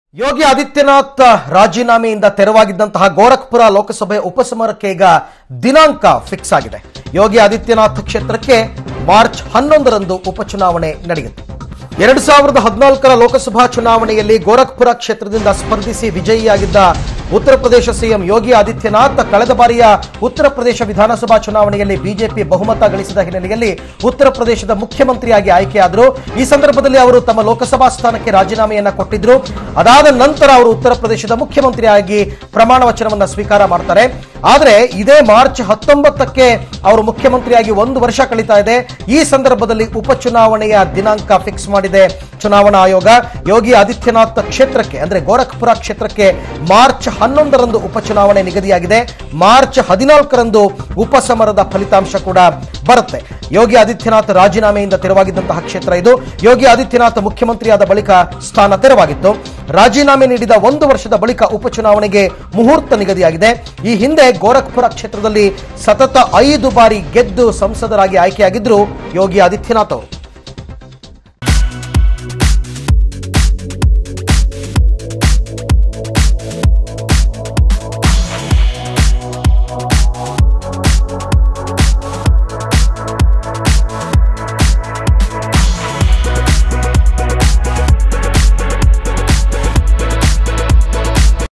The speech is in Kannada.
ಯೋಗಿ ಆದಿತ್ಯನಾಥ್ ರಾಜೀನಾಮೆಯಿಂದ ತೆರವಾಗಿದ್ದಂತಹ ಗೋರಖ್ಪುರ ಲೋಕಸಭೆ ಉಪಸಮರಕ್ಕೆ ಈಗ ದಿನಾಂಕ ಫಿಕ್ಸ್ ಆಗಿದೆ ಯೋಗಿ ಆದಿತ್ಯನಾಥ್ ಕ್ಷೇತ್ರಕ್ಕೆ ಮಾರ್ಚ್ ಹನ್ನೊಂದರಂದು ಉಪಚುನಾವಣೆ ನಡೆಯುತ್ತೆ ಎರಡು ಸಾವಿರದ ಹದಿನಾಲ್ಕರ ಲೋಕಸಭಾ ಚುನಾವಣೆಯಲ್ಲಿ ಗೋರಖ್ಪುರ ಕ್ಷೇತ್ರದಿಂದ ಸ್ಪರ್ಧಿಸಿ ವಿಜಯಿಯಾಗಿದ್ದ ಉತ್ತರ ಪ್ರದೇಶ ಸಿಎಂ ಯೋಗಿ ಆದಿತ್ಯನಾಥ್ ಕಳೆದ ಬಾರಿಯ ಉತ್ತರ ಪ್ರದೇಶ ವಿಧಾನಸಭಾ ಚುನಾವಣೆಯಲ್ಲಿ ಬಿಜೆಪಿ ಬಹುಮತ ಗಳಿಸಿದ ಹಿನ್ನೆಲೆಯಲ್ಲಿ ಉತ್ತರ ಪ್ರದೇಶದ ಮುಖ್ಯಮಂತ್ರಿಯಾಗಿ ಆಯ್ಕೆಯಾದರು ಈ ಸಂದರ್ಭದಲ್ಲಿ ಅವರು ತಮ್ಮ ಲೋಕಸಭಾ ಸ್ಥಾನಕ್ಕೆ ರಾಜೀನಾಮೆಯನ್ನ ಕೊಟ್ಟಿದ್ರು ಅದಾದ ನಂತರ ಅವರು ಉತ್ತರ ಪ್ರದೇಶದ ಮುಖ್ಯಮಂತ್ರಿಯಾಗಿ ಪ್ರಮಾಣ ವಚನವನ್ನ ಸ್ವೀಕಾರ ಮಾಡ್ತಾರೆ ಆದರೆ ಇದೇ ಮಾರ್ಚ್ ಹತ್ತೊಂಬತ್ತಕ್ಕೆ ಅವರು ಮುಖ್ಯಮಂತ್ರಿಯಾಗಿ ಒಂದು ವರ್ಷ ಕಳೀತಾ ಇದೆ ಈ ಸಂದರ್ಭದಲ್ಲಿ ಉಪಚುನಾವಣೆಯ ದಿನಾಂಕ ಫಿಕ್ಸ್ ಮಾಡಿದೆ ಚುನಾವಣಾ ಆಯೋಗ ಯೋಗಿ ಆದಿತ್ಯನಾಥ್ ಕ್ಷೇತ್ರಕ್ಕೆ ಅಂದ್ರೆ ಗೋರಖ್ಪುರ ಕ್ಷೇತ್ರಕ್ಕೆ ಮಾರ್ಚ್ ಹನ್ನೊಂದರಂದು ಉಪಚುನಾವಣೆ ನಿಗದಿಯಾಗಿದೆ ಮಾರ್ಚ್ ಹದಿನಾಲ್ಕರಂದು ಉಪಸಮರದ ಫಲಿತಾಂಶ ಕೂಡ ಬರುತ್ತೆ ಯೋಗಿ ಆದಿತ್ಯನಾಥ್ ರಾಜೀನಾಮೆಯಿಂದ ತೆರವಾಗಿದ್ದಂತಹ ಕ್ಷೇತ್ರ ಇದು ಯೋಗಿ ಆದಿತ್ಯನಾಥ್ ಮುಖ್ಯಮಂತ್ರಿಯಾದ ಬಳಿಕ ಸ್ಥಾನ ತೆರವಾಗಿತ್ತು ರಾಜೀನಾಮೆ ನೀಡಿದ ಒಂದು ವರ್ಷದ ಬಳಿಕ ಉಪಚುನಾವಣೆಗೆ ಮುಹೂರ್ತ ನಿಗದಿಯಾಗಿದೆ ಈ ಹಿಂದೆ ಗೋರಖ್ಪುರ ಕ್ಷೇತ್ರದಲ್ಲಿ ಸತತ ಐದು ಬಾರಿ ಗೆದ್ದು ಸಂಸದರಾಗಿ ಆಯ್ಕೆಯಾಗಿದ್ರು ಯೋಗಿ ಆದಿತ್ಯನಾಥ್ ಅವರು